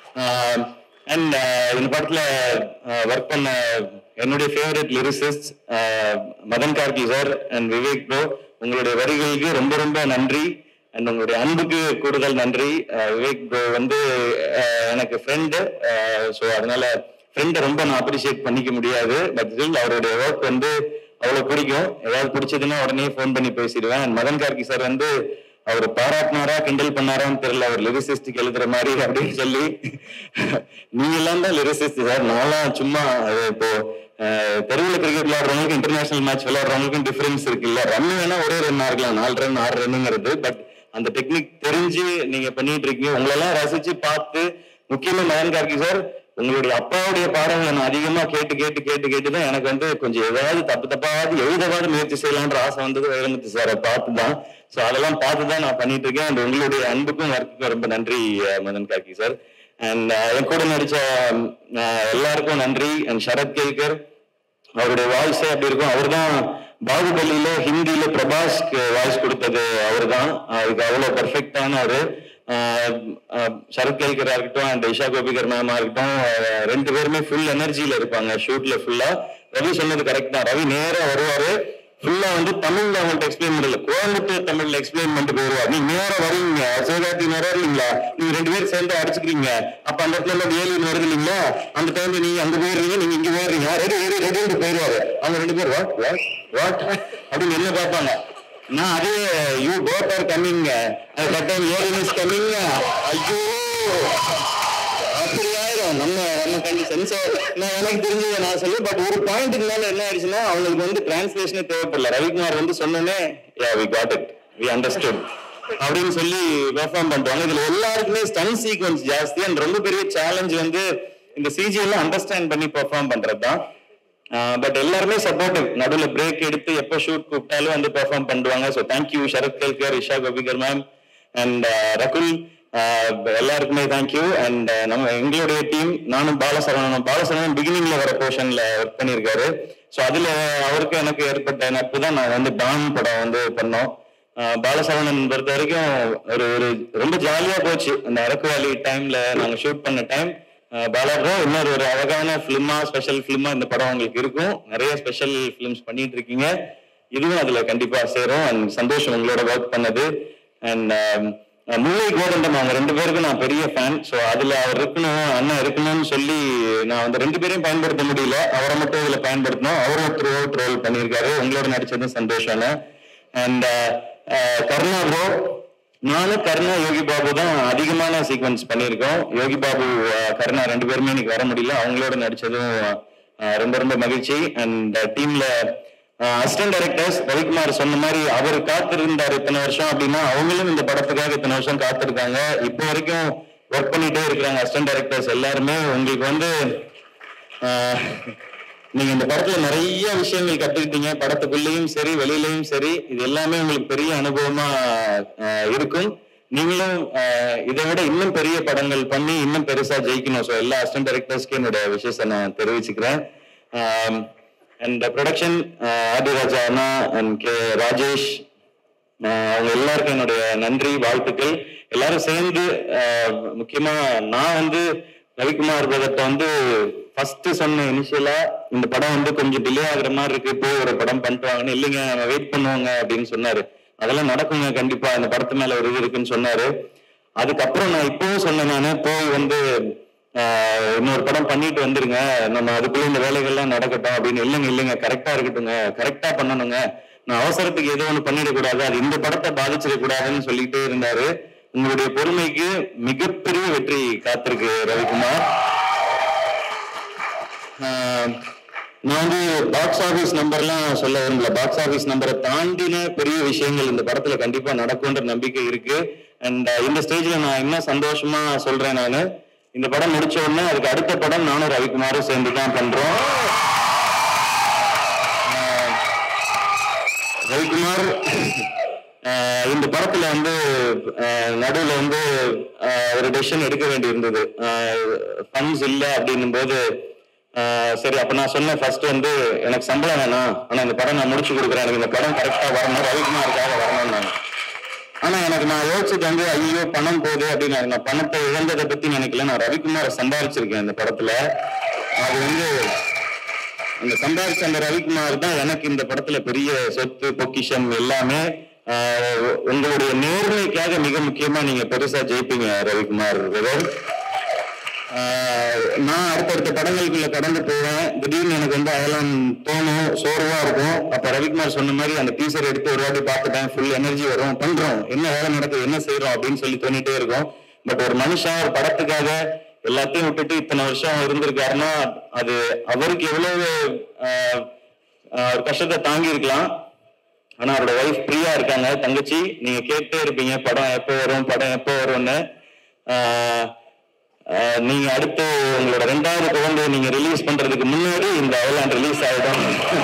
B: அண்ட் இந்த படத்துல ஒர்க் பண்ண என்னுடைய favourite lyricist Madhan Karky sir and Vivek bro உங்களுடைய வரிகளுக்கு ரொம்ப ரொம்ப நன்றி அண்ட் உங்களுடைய அன்புக்கு கூடுதல் நன்றி அஹ் விவேக் ப்ரோ வந்து அஹ் எனக்கு ஃப்ரெண்டு ஸோ அதனால ஃப்ரெண்டை ரொம்ப நான் அப்ரிஷியேட் பண்ணிக்க முடியாது பட் ஸ்டில் அவருடைய ஒர்க் வந்து அவ்வளவு பிடிக்கும் ஏதாவது பிடிச்சதுன்னா உடனே ஃபோன் பண்ணி பேசிடுவேன் And மதன் கார்கி சார் வந்து அவர் பாராட்டினாரா கிண்டல் பண்ணாரான்னு தெரியல அவர் லிரிசிஸ்டுக்கு எழுதுற மாதிரி அப்படின்னு சொல்லி நீங்க எல்லாம் தான் லிரிசிஸ்ட் சார் நான்லாம் சும்மா அது இப்போ அஹ், தெருவுல கிரிக்கெட் விளையாடுறவங்களுக்கு இன்டர்நேஷனல் மேட்ச் விளையாடுறவங்களுக்கும் டிஃபரன்ஸ் இருக்குல்ல ரன் வேணா ஒரே ரன் ஆகலாம் நாலு ரன் ஆறு ரன்னுங்கிறது பட் அந்த டெக்னிக் தெரிஞ்சு நீங்க பண்ணிட்டு இருக்கீங்க உங்களெல்லாம் ரசிச்சு பார்த்து முக்கியமா மதன் கார்கி சார் உங்களுடைய அப்பாவுடைய பாடங்களை நான் அதிகமா கேட்டு கேட்டு கேட்டு கேட்டு தான் எனக்கு வந்து கொஞ்சம் ஏதாவது தப்பு தப்பாவது எழுதவாது முயற்சி செய்யலான்ற ஆசை வந்தது வைரமுத்து சாரை பார்த்து தான் ஸோ அதெல்லாம் பார்த்து தான் நான் பண்ணிட்டு இருக்கேன் அண்ட் உங்களுடைய அன்புக்கும் ஒர்க்குக்கும் ரொம்ப நன்றி அஹ், மதன் கார்கி சார் அண்ட் என் கூட நடிச்ச அஹ், எல்லாருக்கும் நன்றி அண்ட் சரத் கேல்கர் அவருடைய வாய்ஸே அப்படி இருக்கும் அவர்தான் பாகுபலியில ஹிந்தியில பிரபாஸ்க்கு வாய்ஸ் கொடுத்தது அவர்தான் அதுக்கு அவ்வளவு பெர்ஃபெக்டான ஒரு சரத் கேல்கரா இருக்கட்டும் அண்ட் இஷா கோபிகர் மேமா இருக்கட்டும் அஹ் ரெண்டு பேருமே ஃபுல் எனர்ஜியில இருப்பாங்க ஷூட்ல ஃபுல்லா ரவி சொன்னது கரெக்ட் தான் ரவி நேரா வருவாரு ஃபுல்லா வந்து தமிழ்ல அவங்கள்ட்ட எக்ஸ்பிளைன் பண்ணல கோயம்புத்தூர் தமிழ்ல எக்ஸ்பிளைன் பண்ணிட்டு போயிருவார் நீங்க நேரா வரீங்க சிவகார்த்தி நேரம் இல்லைங்களா நீங்க ரெண்டு பேரும் சேர்ந்து அடிச்சுக்கிறீங்க அப்ப அந்த இடத்துல இருந்து ஏலியன் வருது இல்லைங்களா அந்த டைம்ல நீங்க அங்க போயிருவீங்க நீங்க இங்க போயிருவீங்க ரெடி ரெடி ரெடி போயிருவாரு அவங்க ரெண்டு பேரும் வாட் வாட் வாட் அப்படின்னு என்ன பார்ப்பாங்க நான் அதே யூ போட் ஆர் கம்மிங் அது கட்டம் ஏலியன் இஸ் கம்மிங் ஐயோ அப்படி ஆயிரும் நம்ம நம்ம கண்டிஷன் ஸோ நான் எனக்கு தெரிஞ்சதை நான் சொல்லி பட் ஒரு பாயிண்ட்டுக்கு மேல என்ன ஆயிடுச்சுன்னா அவங்களுக்கு வந்து டிரான்ஸ்லேஷனே தேவைப்படல ரவிக்குமார் வந்து சொன்னோன்னே yeah we got it we understood அப்படின்னு சொல்லி பெர்ஃபார்ம் பண்றாங்க இதுல எல்லாருக்குமே ஸ்டன் சீக்வன்ஸ் ஜாஸ்தி அண்ட் ரொம்ப பெரிய சேலஞ்ச் வந்து இந்த சிஜி எல்லாம் அண்டர்ஸ்டாண்ட் பண்ணி பெர்ஃபார்ம் பண்றது தான் பட் எல்லாருமே சப்போர்ட்டிவ் நடுவில் பிரேக் எடுத்து எப்போ ஷூட் கூப்பிட்டாலும் வந்து பெர்ஃபார்ம் பண்ணுவாங்க so thank you Sharad Kelkar Isha Koppikar ma'am and Rakul ஆஹ் எல்லாருக்குமே தேங்க்யூ அண்ட் நம்ம எங்களுடைய டீம் நானும் பாலசரவணனும் பாலசரவணன் பிகினிங்ல வர போர்ஷன்ல ஒர்க் பண்ணியிருக்காரு ஸோ அதுல அவருக்கு எனக்கு ஏற்பட்ட நட்பு தான் நான் வந்து டான் படம் வந்து பண்ணோம் ஆஹ் பாலசரவணன் பொறுத்த வரைக்கும் ஒரு ஒரு ரொம்ப ஜாலியா போச்சு அந்த அரக்குவாலி டைம்ல நாங்க ஷூட் பண்ண டைம் பாலாபுரம் இன்னொரு ஒரு அழகான ஃபிலிமா ஸ்பெஷல் ஃபிலிமா இந்த படம் உங்களுக்கு இருக்கும் நிறைய ஸ்பெஷல் ஃபிலிம்ஸ் பண்ணிட்டு இருக்கீங்க இதுவும் அதுல கண்டிப்பா சேரும் அண்ட் சந்தோஷம் உங்களோட ஒர்க் பண்ணது அண்ட் அஹ் முல்லை கோதண்டம் அவங்க ரெண்டு பேருக்கும் நான் பெரிய ஃபேன் ஸோ அதுல அவர் இருக்கணும் அண்ணன் இருக்கணும்னு சொல்லி நான் வந்து ரெண்டு பேரையும் பயன்படுத்த முடியல அவரை மட்டும் இதுல பயன்படுத்தணும் அவரும் த்ரூ அவுட் ரோல் பண்ணியிருக்காரு உங்களோட நடிச்சதும் சந்தோஷம் அண்ட் கருணா ப்ரோ நானும் கருணா யோகி பாபு தான் அதிகமான சீக்வன்ஸ் பண்ணியிருக்கோம் யோகி பாபு அஹ், கருணா ரெண்டு பேருமே இன்னைக்கு வர முடியல அவங்களோட நடிச்சதும் அஹ், ரொம்ப ரொம்ப மகிழ்ச்சி அண்ட் டீம்ல அசிஸ்டன்ட் டைரக்டர்ஸ் ரவிக்குமார் சொன்ன மாதிரி அவர் காத்திருந்தார் இத்தனை வருஷம் அப்படின்னா அவங்களும் இந்த படத்துக்காக இத்தனை வருஷம் காத்திருக்காங்க இப்போ வரைக்கும் ஒர்க் பண்ணிட்டே இருக்கிறாங்க அசிஸ்டன்ட் டைரக்டர்ஸ் எல்லாருமே உங்களுக்கு வந்து ஆஹ், நீங்க இந்த படத்துல நிறைய விஷயங்கள் கத்துக்கிட்டீங்க படத்துக்குள்ளேயும் சரி வெளியிலயும் சரி இது எல்லாமே உங்களுக்கு பெரிய அனுபவமா ஆஹ், இருக்கும் நீங்களும் ஆஹ், இதை விட இன்னும் பெரிய படங்கள் பண்ணி இன்னும் பெருசா ஜெயிக்கணும் ஸோ எல்லா அசிஸ்டன்ட் டைரக்டர்ஸ்க்கு என்னோட விஷயத்தை நான் தெரிவிச்சுக்கிறேன் அண்ட் ப்ரொடக்ஷன் ஆதி ராஜா அண்ணா அண்ட் கே ராஜேஷ் ஆஹ் அவங்க எல்லாருக்கும் என்னுடைய நன்றி வாழ்த்துக்கள் எல்லாரும் சேர்ந்து ஆஹ் முக்கியமா நான் வந்து ரவிக்குமார் பிரதத்தை வந்து ஃபர்ஸ்ட் சொன்ன இனிஷியலா இந்த படம் வந்து கொஞ்சம் டிலே ஆகுற மாதிரி இருக்கு போய் ஒரு படம் பண்ணிட்டு வாங்கன்னு இல்லைங்க நம்ம வெயிட் பண்ணுவாங்க அப்படின்னு சொன்னாரு அதெல்லாம் நடக்குங்க கண்டிப்பா இந்த படத்து மேல ஒரு இது இருக்குன்னு சொன்னாரு அதுக்கப்புறம் நான் இப்பவும் சொன்னேன் நானு போய் வந்து ஆஹ் இன்னொரு படம் பண்ணிட்டு வந்துருங்க நம்ம அதுக்குள்ள இந்த வேலைகள்லாம் நடக்கட்டும் அப்படின்னு இல்லைங்க இல்லைங்க கரெக்டா இருக்கட்டுங்க கரெக்டா பண்ணணுங்க நான் அவசரத்துக்கு எது ஒண்ணு பண்ணிடக்கூடாது அது இந்த படத்தை பாதிச்சிடக்கூடாதுன்னு சொல்லிட்டே இருந்தாரு உங்களுடைய பொறுமைக்கு மிகப்பெரிய வெற்றி காத்திருக்கு ரவிக்குமார் ஆஹ் நான் வந்து பாக்ஸ் ஆபீஸ் நம்பர்லாம் சொல்ல விரும்பல பாக்ஸ் ஆபீஸ் நம்பரை தாண்டின பெரிய விஷயங்கள் இந்த படத்துல கண்டிப்பா நடக்கும்ன்ற நம்பிக்கை இருக்கு அண்ட் இந்த ஸ்டேஜ்ல நான் இன்னும் சந்தோஷமா சொல்றேன் நானு இந்த படம் முடிச்ச உடனே அதுக்கு அடுத்த படம் நானும் ரவிக்குமாரும் சேர்ந்து தான் பண்றோம் ஆஹ் ரவிக்குமார் ஆஹ் இந்த படத்துல வந்து ஆஹ் நடுவுல வந்து ஆஹ் ஒரு டெசிஷன் எடுக்க வேண்டி இருந்தது ஃபண்ட்ஸ் இல்ல அப்படின்னும் போது ஆஹ் சரி அப்ப நான் சொன்னேன் ஃபர்ஸ்ட் வந்து எனக்கு சம்பளம் வேணாம் ஆனா இந்த படம் நான் முடிச்சு கொடுக்குறேன் எனக்கு இந்த படம் கரெக்டா வரணும் ரவிக்குமாருக்காக வரணும் நான் ஆனா எனக்கு நான் யோசிச்சது வந்து ஐயோ பணம் போகுது அப்படின்னு நான் பணத்தை இழந்ததை பத்தி நினைக்கல நான் ரவிக்குமாரை சம்பாதிச்சிருக்கேன் இந்த படத்துல அது வந்து அந்த சம்பாதிச்ச அந்த ரவிக்குமார் தான் எனக்கு இந்த படத்துல பெரிய சொத்து பொக்கிஷம் எல்லாமே ஆஹ் உங்களுடைய நேர்மைக்காக மிக முக்கியமா நீங்க பெருசா ஜெயிப்பீங்க ரவிக்குமார் பிரதர் ஆஹ் நான் அடுத்தடுத்த படங்களுக்குள்ள கடந்து போவேன் திடீர்னு எனக்கு வந்து அதெல்லாம் தோணும் சோர்வா இருக்கும் அப்ப ரவிக்குமார் சொன்ன மாதிரி அந்த டீசர் எடுத்து ஒரு வாட்டி பார்த்துட்டேன் ஃபுல் எனர்ஜி வரும் பண்றோம் என்ன வேலை நடக்குது என்ன செய்யறோம் அப்படின்னு சொல்லி தோணிட்டே இருக்கும் பட் ஒரு மனுஷன் ஒரு படத்துக்காக எல்லாத்தையும் விட்டுட்டு இத்தனை வருஷம் இருந்திருக்காருன்னா அது அவருக்கு எவ்வளவு ஆஹ் ஆஹ் ஒரு கஷ்டத்தை தாங்கி இருக்கலாம் ஆனா அவரோட ஒய்ஃப் பிரியா இருக்காங்க தங்கச்சி நீங்க கேட்டே இருப்பீங்க படம் எப்போ வரும் படம் எப்போ வரும்னு ஆஹ் ஆஹ் நீங்க அடுத்து உங்களோட ரெண்டாவது குழந்தை நீங்க ரிலீஸ் பண்றதுக்கு முன்னாடி இந்த அயலாண்ட் ரிலீஸ் ஆயிடும்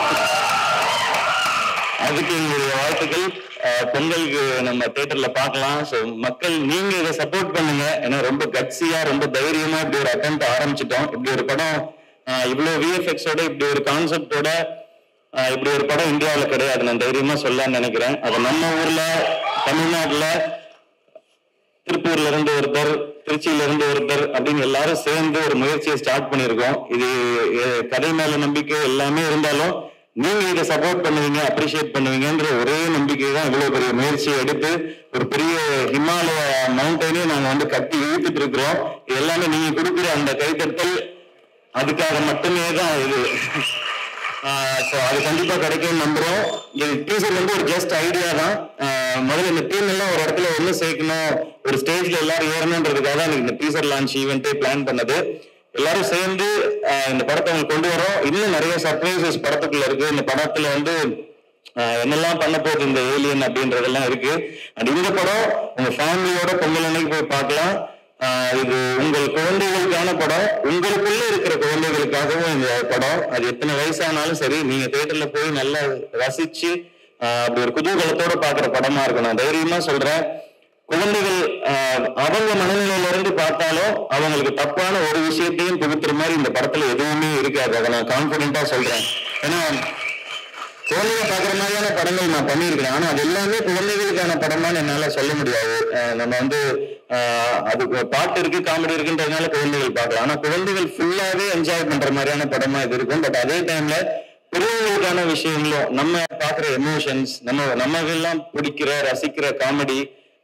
B: அதுக்கு எங்களுடைய வாழ்த்துக்கள் ஆஹ் பொங்கலுக்கு நம்ம தியேட்டர்ல பார்க்கலாம் ஸோ மக்கள் நீங்க இதை சப்போர்ட் பண்ணுங்க ஏன்னா ரொம்ப கட்சியா ரொம்ப தைரியமா இப்படி ஒரு அட்டம் ஆரம்பிச்சிட்டோம் இப்படி ஒரு படம் ஆஹ் இவ்வளவு விஎஃப்எக்ஸோட இப்படி ஒரு கான்செப்டோட ஆஹ் இப்படி ஒரு படம் இந்தியாவில் கிடையாது நான் தைரியமா சொல்லலாம்னு நினைக்கிறேன் அது நம்ம ஊர்ல தமிழ்நாட்டுல திருப்பூர்ல இருந்து ஒருத்தர் திருச்சியில இருந்து ஒருத்தர் அப்படின்னு எல்லாரும் சேர்ந்து ஒரு முயற்சியை ஸ்டார்ட் பண்ணியிருக்கோம் இது எ- கதை மேல நம்பிக்கை எல்லாமே இருந்தாலும் நீங்க இதை சப்போர்ட் பண்ணுவீங்க அப்ரிஷியேட் பண்ணுவீங்கன்ற ஒரே நம்பிக்கை தான் இவ்வளவு பெரிய முயற்சியை எடுத்து ஒரு பெரிய ஹிமாலய மவுண்டனே நாங்க வந்து கட்டி இழுத்துட்டு இருக்கிறோம் இது எல்லாமே நீங்க கொடுக்குற அந்த கைத்தட்டல் அதுக்காக மட்டுமே தான் இது ஸோ அது கண்டிப்பா கிடைக்கும் நம்புறோம் இது டீசர் வந்து ஒரு ஜஸ்ட் ஐடியா தான் ஆஹ் முதல்ல இந்த டீம் எல்லாம் ஒரு இடத்துல ஒண்ணு சேர்க்கணும் ஒரு ஸ்டேஜ்ல எல்லாரும் ஏறணுன்றதுக்காக தான் எனக்கு இந்த டீசர் லான்ச் ஈவெண்ட்டே பிளான் பண்ணது எல்லாரும் சேர்ந்து ஆஹ் இந்த படத்தை அவங்க கொண்டு வரோம் இன்னும் நிறைய சர்ப்ரைசஸ் படத்துக்குள்ள இருக்கு இந்த படத்துல வந்து ஆஹ் என்னெல்லாம் பண்ண போகுது இந்த ஏலியன் அப்படின்றதெல்லாம் இருக்கு அண்ட் இந்த படம் உங்க ஃபேமிலியோட பொங்கல் அன்னைக்கு போய் பார்க்கலாம் ஆஹ் இது உங்கள் குழந்தைகளுக்கான படம் உங்களுக்குள்ள இருக்கிற குழந்தைகளுக்காகவும் இந்த படம் அது எத்தனை வயசானாலும் சரி நீங்க தியேட்டர்ல போய் நல்லா ரசிச்சு ஆஹ் அப்படி ஒரு குதூகலத்தோட பாக்குற படமா இருக்கும் நான் தைரியமா சொல்றேன் குழந்தைகள் ஆஹ் அவங்க மனநிலையில இருந்து பார்த்தாலும் அவங்களுக்கு தப்பான ஒரு விஷயத்தையும் புகுத்துற மாதிரி இந்த படத்துல எதுவுமே இருக்காது அதை நான் கான்பிடென்ட்டா சொல்றேன் ஏன்னா குழந்தைங்க பாக்குற மாதிரியான படங்கள் நான் பண்ணியிருக்கிறேன் ஆனா அது எல்லாமே குழந்தைகளுக்கான படமான்னு என்னால சொல்ல முடியாது அஹ் நம்ம வந்து அஹ் அது பாட்டு இருக்கு காமெடி இருக்குன்றதுனால குழந்தைகள் பார்க்கலாம் ஆனா குழந்தைகள் ஃபுல்லாவே என்ஜாய் பண்ற மாதிரியான படமா இது இருக்கும் பட் அதே டைம்ல பெரியவங்களுக்கான விஷயங்களும் நம்ம பாக்குற எமோஷன்ஸ் நம்ம நம்ம எல்லாம் பிடிக்கிற ரசிக்கிற காமெடி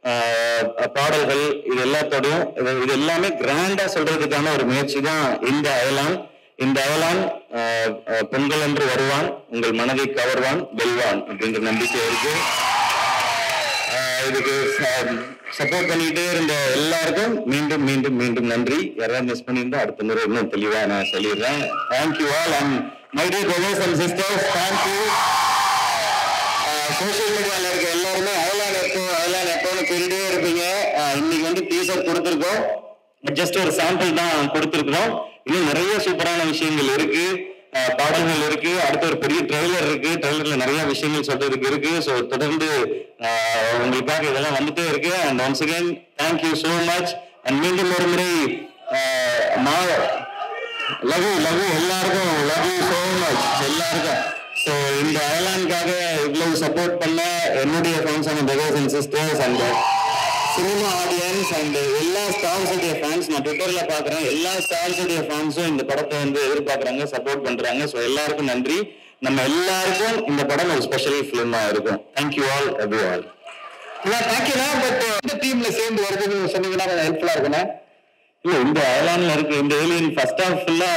B: ஆஹ் பாடல்கள் இது எல்லாத்தோடையும் இது- இது எல்லாமே கிராண்டா சொல்றதுக்கான ஒரு முயற்சி தான் இந்த அயலான் இந்த அயலான் ஆஹ் ஆஹ் பொங்கல் என்று வருவான் உங்கள் மனதை கவர்வான் வெல்வான் அப்படின்ற நம்பிக்கை இருக்கு ஆஹ் இதுக்கு சப்போர்ட் பண்ணிட்டே இருந்த எல்லாருக்கும் மீண்டும் மீண்டும் மீண்டும் நன்றி யாராவது மிஸ் பண்ணியிருந்தா அடுத்த முறை இன்னும் தெளிவா நான் சொல்லிடுறேன் thank you all and my dear brothers and sisters thank you social மீடியால இருக்க எல்லாருமே அயலான் எப்போ அயலான் எப்போன்னு கேட்டுட்டே இருப்பீங்க ஆஹ் இன்னைக்கு வந்து டீசர் கொடுத்துருக்கோம் ஜஸ்ட் ஒரு சாம்பிள் தான் கொடுத்துருக்கோம் இன்னும் நிறைய சூப்பரான விஷயங்கள் இருக்கு ஆஹ் பாடல்கள் இருக்கு அடுத்து ஒரு பெரிய ட்ரெய்லர் இருக்கு ட்ரெய்லர்ல நிறைய விஷயங்கள் சொல்றதுக்கு இருக்கு ஸோ தொடர்ந்து ஆஹ் உங்களுக்காக இதெல்லாம் வந்துட்டே இருக்கு and once again thank you so much and மீண்டும் ஒரு முறை ஆஹ் மா லவ் லவ் எல்லாருக்கும் லவ் ஸோ மச் எல்லாருக்கும் ஸோ இந்த அயலானுக்காக இவ்வளவு சப்போர்ட் பண்ண என்னுடைய fans and brothers and sisters and cinema audience and எல்லா ஸ்டார்ஸ் உடைய ஃபேன்ஸ் நான் ட்விட்டர்ல பாக்குறேன் எல்லா ஸ்டார்ஸ் உடைய ஃபேன்ஸும் இந்த படத்தை வந்து எதிர்பார்க்கறாங்க சப்போர்ட் பண்றாங்க ஸோ எல்லாருக்கும் நன்றி நம்ம எல்லாருக்கும் இந்த படம் ஒரு ஸ்பெஷல் ஃபிலிமா இருக்கும் தேங்க்யூ ஆல் எவ்ரி ஆல்
C: தேங்க்யூண்ணா பட் இந்த டீம்ல சேர்ந்து வருதுன்னு சொன்னீங்கன்னா கொஞ்சம் ஹெல்ப்ஃபுல்லா இருக்குண்ணே
B: இல்ல இந்த அயலான்ல இருக்கு இந்த ஏலியன் ஃபர்ஸ்ட் ஹாஃப் ஃபுல்லா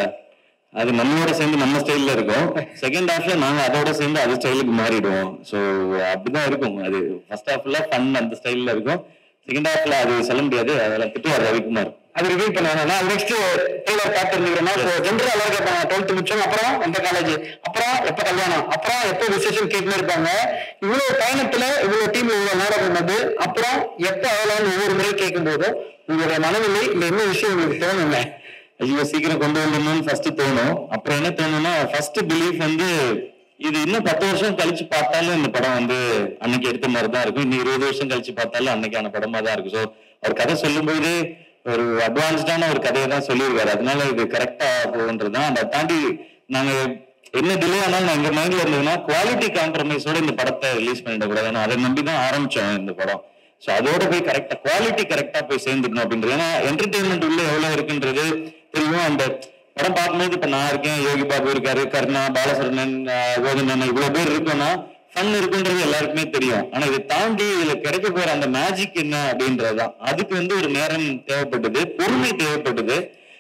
B: அது நம்மளோட சேர்ந்து நம்ம ஸ்டைல்ல இருக்கும் செகண்ட் ஹாஃப்ல நாங்க அதோட சேர்ந்து அது ஸ்டைலுக்கு மாறிடுவோம் ஸோ அப்படிதான் இருக்கும் அது ஃபர்ஸ்ட் ஹாஃப்ல ஃபன் அந்த ஸ்டைல்ல இருக்கும் செகண்ட் ஹாஃப்ல அது சொல்ல முடியாது அதெல்லாம் திட்டுவார் ரவிக்குமார்
C: அது ரிவீல் பண்ணுவாங்க நெக்ஸ்ட் ட்ரெய்லர் காத்திருந்தீங்கன்னா ஸோ ஜென்ரல் எல்லாரும் கேட்பாங்க டுவெல்த் முடிச்சோம் அப்புறம் எந்த காலேஜ் அப்புறம் எப்போ கல்யாணம் அப்புறம் எப்போ விசேஷம் கேட்டுன்னு இருப்பாங்க இவ்வளவு பயணத்துல இவ்வளவு டீம்ல இவ்வளவு நேரம் பண்ணது அப்புறம் எப்போ அவ்வளோன்னு ஒவ்வொரு முறை கேட்கும் போதும் உங்களுடைய மனநிலை இந்த என்ன விஷயம் உங்களுக்கு தோணுங்க
B: ஐயோ சீக்கிரம் கொண்டு வந்துடணும்னு ஃபர்ஸ்ட் தோணும் அப்புறம் என்ன தோணும்னா ஃபர்ஸ்ட் பிலீஃப் வந்து இது இன்னும் பத்து வருஷம் கழிச்சு பார்த்தாலும் இந்த படம் வந்து அன்னைக்கு எடுத்த மாதிரி தான் இருக்கும் இன்னும் இருபது வருஷம் கழிச்சு பார்த்தாலும் அன்னைக்கான படமா தான் இருக்கும் ஸோ அவர் கதை சொல்லும்போது ஒரு அட்வான்ஸ்டான ஒரு கதையை தான் சொல்லியிருக்காரு அதனால இது கரெக்டா போகுன்றது தான் அதை தாண்டி நாங்க என்ன டிலே ஆனாலும் எங்க மைண்ட்ல இருந்ததுன்னா குவாலிட்டி காம்ப்ரமைஸோட இந்த படத்தை ரிலீஸ் பண்ணிடக்கூடாது ஏன்னா அதை நம்பி தான் ஆரம்பிச்சோம் இந்த படம் ஸோ அதோட போய் கரெக்டா குவாலிட்டி கரெக்டா போய் சேர்ந்துக்கணும் அப்படின்றது ஏன்னா என்டர்டெயின்மெண்ட் உள்ள எவ்வளவு இருக்குன்றது தெரியும் அந்த படம் பார்க்கும்போது இப்ப நான் இருக்கேன் யோகி பாபு இருக்காரு கர்ணா பாலசரணன் ஆஹ் கோவிந்தன் இவ்வளவு பேர் இருக்கோம்னா ஃபன் இருக்குன்றது எல்லாருக்குமே தெரியும் ஆனா இதை தாண்டி இதுல கிடைக்க போற அந்த மேஜிக் என்ன அப்படின்றதுதான் அதுக்கு வந்து ஒரு நேரம் தேவைப்பட்டது பொறுமை தேவைப்பட்டது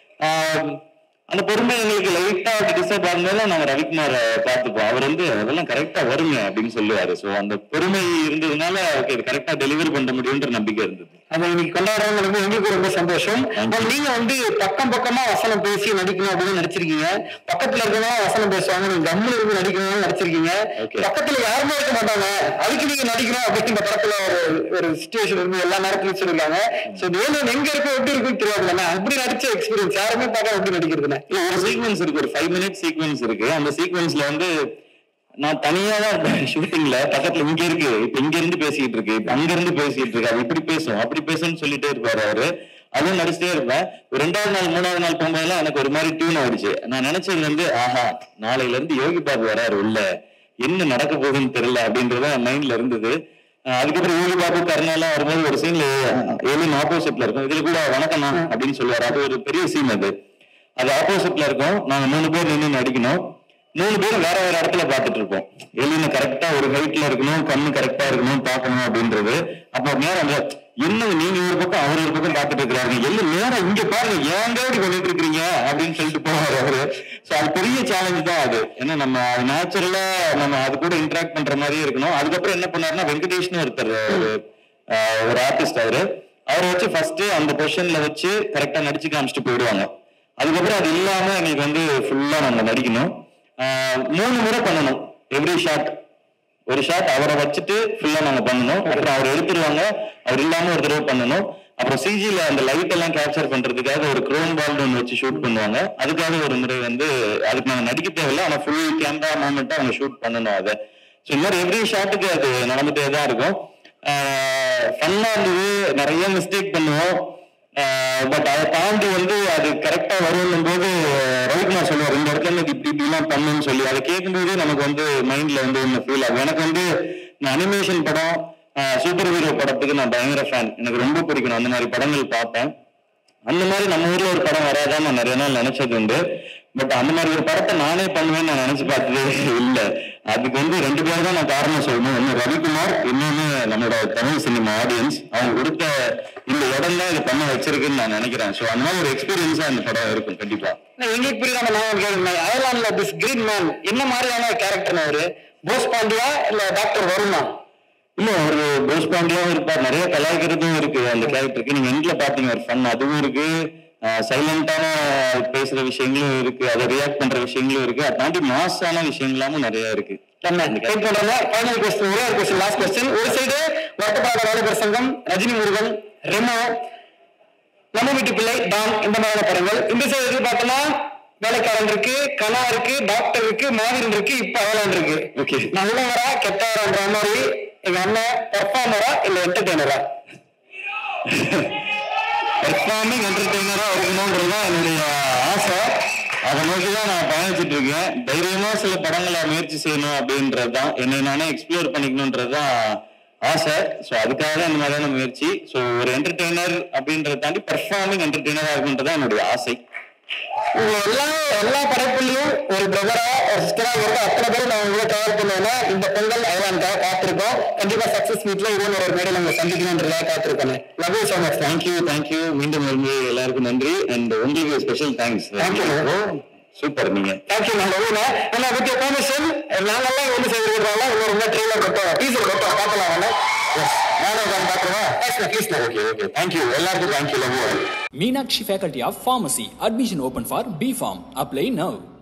B: ஆஹ் அந்த பொறுமை எங்களுக்கு லைட்டா டிஸ்டர்ப் ஆகும்போது நாங்க ரவிக்குமார் பார்த்துப்போம் அவர் வந்து அதெல்லாம் கரெக்டா வருங்க அப்படின்னு சொல்லுவாரு சோ அந்த பொறுமை இருந்ததுனால ஓகே இது கரெக்டா டெலிவரி பண்ண முடியுன்ற நம்பிக்கை இருந்தது
C: அதை இன்னைக்கு கொண்டாடுறவங்க வந்து எங்களுக்கு ரொம்ப சந்தோஷம்
B: Thank you.
C: ஆனால் நீங்க வந்து பக்கம் பக்கமா வசனம் பேசி நடிக்கணும் அப்படின்னு நடிச்சிருக்கீங்க பக்கத்துல இருக்கவங்க வசனம் பேசுவாங்க நீங்க கம்முல இருந்து நடிக்கணும்னு நடிச்சிருக்கீங்க
B: Okay.
C: பக்கத்துல யாருமே இருக்க மாட்டாங்க அதுக்கு நீங்க நடிக்கணும் அப்படின்னு இந்த படத்துல ஒரு ஒரு சுச்சுவேஷன் இருந்து எல்லா நேரத்துலயும் சொல்லிருக்காங்க சோ வேணும் எங்க இருக்கும் எப்படி இருக்குன்னு தெரியாது அப்படி நடிச்ச எக்ஸ்பீரியன்ஸ் யாருமே பார்க்க எப்படி நடிக்கிறதுன்னு
B: இல்ல ஒரு சீக்வன்ஸ் இருக்கு ஒரு ஃபைவ் மினிட் சீக்வன்ஸ் இருக்கு அந்த சீக்வன்ஸ்ல வந்து நான் தனியா தான் இருப்பேன் ஷூட்டிங்ல பக்கத்துல இங்க இருக்கு இப்ப இங்க இருந்து பேசிட்டு இருக்கு இப்ப அங்க இருந்து பேசிட்டு இருக்கு அது இப்படி பேசும் அப்படி பேசும்னு சொல்லிட்டே இருப்பாரு அவரு அதுவும் நடிச்சிட்டே இருப்பேன் ஒரு ரெண்டாவது நாள் மூணாவது நாள் போகும்போதெல்லாம் எனக்கு ஒரு மாதிரி டியூன் ஆயிடுச்சு நான் நினைச்சது வந்து ஆஹா நாளையில இருந்து யோகி பாபு வராரு உள்ள என்ன நடக்க போகுதுன்னு தெரியல அப்படின்றது என் மைண்ட்ல இருந்தது அஹ் அதுக்கப்புறம் யோகி பாபு கருணாலாம் வரும்போது ஒரு சீன்ல ஏலின் ஆப்போசிட்ல இருக்கும் இதுல கூட வணக்கம்ண்ணா அப்படின்னு சொல்லுவாரு அது ஒரு பெரிய சீன் அது அது ஆப்போசிட்ல இருக்கும் நாங்க மூணு பேர் நின்று நடிக்கணும் மூணு பேரும் வேற வேற இடத்துல பார்த்துட்டு இருப்போம் எலின கரெக்டா ஒரு ஹைட்ல இருக்கணும் கண்ணு கரெக்டா இருக்கணும் பார்க்கணும் அப்படின்றது அப்போ நேரம் அந்த என்ன நீங்க ஒரு பக்கம் அவர் ஒரு பக்கம் பார்த்துட்டு இருக்கிறாரு எல்லாம் நேரம் இங்க பாருங்க ஏங்க இப்படி பண்ணிட்டு இருக்கீங்க அப்படின்னு சொல்லிட்டு போவாரு அவரு சோ அது பெரிய சேலஞ்ச் தான் அது ஏன்னா நம்ம நேச்சுரலா நம்ம அது கூட இன்டராக்ட் பண்ற மாதிரியே இருக்கணும் அதுக்கப்புறம் என்ன பண்ணாருன்னா வெங்கடேஷ்னு ஒருத்தர் ஒரு, ஆஹ், ஒரு ஆர்டிஸ்ட் அவரு அவரை வச்சு ஃபர்ஸ்ட் அந்த பொசிஷன்ல வச்சு கரெக்டா நடிச்சு காமிச்சிட்டு போயிடுவாங்க அதுக்கப்புறம் அது இல்லாம எங்களுக்கு வந்து ஃபுல்லா நம்ம நடிக்கணும் ஆஹ் மூணு முறை பண்ணணும் எவ்ரி ஷாட் ஒரு ஷாட் அவரை வச்சுட்டு ஃபுல்லா நாங்க பண்ணணும் அப்புறம் அவர் எடுத்துருவாங்க அவர் இல்லாம ஒரு தடவை பண்ணணும் அப்புறம் சிஜில அந்த லைட் எல்லாம் கேப்சர் பண்றதுக்காக ஒரு குரோம் பால் ஒன்று வச்சு ஷூட் பண்ணுவாங்க அதுக்காக ஒரு முறை வந்து அதுக்கு நாங்க நடிக்க தேவையில்லை ஆனா ஃபுல் கேமரா மூமெண்ட்டா அவங்க ஷூட் பண்ணணும் அதை ஸோ இந்த மாதிரி எவ்ரி ஷாட்டுக்கு அது நடந்துட்டே தான் இருக்கும் ஃபன்னா இருந்தது நிறைய மிஸ்டேக் பண்ணுவோம் பட் அதை தாண்டி வந்து அது கரெக்டா வரும்னும் போது ரவிக்குமார் சொல்லுவார் இந்த இடத்துல எனக்கு இப்படி இப்படிலாம் பண்ணுன்னு சொல்லி அதை கேட்கும்போது நமக்கு வந்து மைண்ட்ல வந்து ஒன்று ஃபீல் ஆகும் எனக்கு வந்து நான் அனிமேஷன் படம் சூப்பர் ஹீரோ படத்துக்கு நான் பயங்கர ஃபேன் எனக்கு ரொம்ப பிடிக்கும் நான் அந்த மாதிரி படங்கள் பார்ப்பேன் அந்த மாதிரி நம்ம ஊர்ல ஒரு படம் வராதான் நான் நிறைய நாள் நினைச்சது உண்டு பட் அந்த மாதிரி ஒரு படத்தை நானே பண்ணுவேன்னு நான் நினைச்சு பார்த்ததே இல்லை அதுக்கு வந்து ரெண்டு பேர் தான் நான் காரணம் சொல்லணும் ஒன்னு ரவிக்குமார் இன்னொன்னு நம்மளோட தமிழ் சினிமா ஆடியன்ஸ் அவங்க கொடுத்த இந்த இடம் தான் இதை பண்ண வச்சிருக்குன்னு நான் நினைக்கிறேன் ஸோ அந்த மாதிரி ஒரு எக்ஸ்பீரியன்ஸா இந்த படம் இருக்கும் கண்டிப்பா
C: நான் எங்களுக்கு புரியாம நான் கேட்கிறேன் அயர்லாந்துல திஸ் கிரீன் மேன் என்ன மாதிரியான கேரக்டர் அவரு போஸ் பாண்டியா இல்ல டாக்டர் வருமா
B: இல்ல ஒரு போஸ் பாண்டியாவும் இருப்பார் நிறைய கலாய்க்கிறதும் இருக்கு அந்த கேரக்டருக்கு நீங்க எண்ட்ல பாத்தீங்க ஒரு ஃபன் அதுவும் இருக்கு சைலண்டான பேசுற விஷயங்களும் இருக்கு அதை ரியாக்ட் பண்ற விஷயங்களும் இருக்கு அதை தாண்டி மாசான விஷயங்களாமும் நிறைய இருக்கு
C: நம்ம வெயிட் பண்றாங்க ஃபைனல் கொஸ்டின் ஒரே ஒரு கொஸ்டின் லாஸ்ட் கொஸ்டின் ஒரு சைடு வட்டப்பாட வாலிபர் சங்கம் ரஜினி முருகன் ரெமோ நம்ம வீட்டு பிள்ளை டான் இந்த மாதிரியான படங்கள் இந்த சைடு பார்த்தோம்னா வேலைக்காரன் இருக்கு கனா இருக்கு டாக்டர் இருக்கு மாவீரன் இருக்கு இப்ப அயலான் இருக்கு
B: Okay.
C: நல்லவரா கெட்டவரான்ற மாதிரி எங்க அண்ணன் பெர்ஃபார்மரா இல்ல என்டர்டெய்னரா
B: பெர்ஃபார்மிங் என்டர்டெய்னரா இருக்கணும்ன்றது தான் என்னுடைய ஆசை அதை நோக்கி தான் நான் பயணிச்சுட்டு இருக்கேன் தைரியமா சில படங்களை முயற்சி செய்யணும் அப்படின்றது தான் என்னை நானே எக்ஸ்ப்ளோர் பண்ணிக்கணுன்றது தான் ஆசை ஸோ அதுக்காக தான் இந்த மாதிரியான முயற்சி ஸோ ஒரு என்டர்டெய்னர் அப்படின்றத தாண்டி பெர்ஃபார்மிங் என்டர்டெய்னரா இருக்குன்றது தான் என்னுடைய ஆசை
C: உங்க எல்லா எல்லா படைப்புலயும் ஒரு பிரதரா ஒரு சிஸ்டரா இருக்க அத்தனை பேரும் நான் உங்களை ட்ராவல் பண்ணுவேன்னா இந்த பொங்கல் ஐலாண்டுக்காக காத்திருக்கோம் கண்டிப்பா சக்சஸ் மீட்ல இதே ஒரு மேடையில் உங்களை சந்திக்கணுன்றதாக காத்திருக்கேன் love you so much
B: thank you thank you மீண்டும் வந்து எல்லாருக்கும் நன்றி அண்ட் உங்களுக்கு special thanks
C: Thank you.
B: Super நீங்க
C: தேங்க்யூ நான் லவ்னா ஆனா வித் பெர்மிஷன் நாங்கெல்லாம் வந்து செய்திருக்கிறோம் இன்னொரு ரொம்ப ட்ரெயிலர் கொட்டோம் டீசர் கொட்டோம் பார்க்கலாம் வேணா நானும் உட்காந்து பார்க்குறேன் ப்ளீஸ்
B: ஓகே ஓகே தேங்க்யூ எல்லாருக்கும் thank you love
A: Meenakshi Faculty of Pharmacy. Admission open for B Farm. Apply now.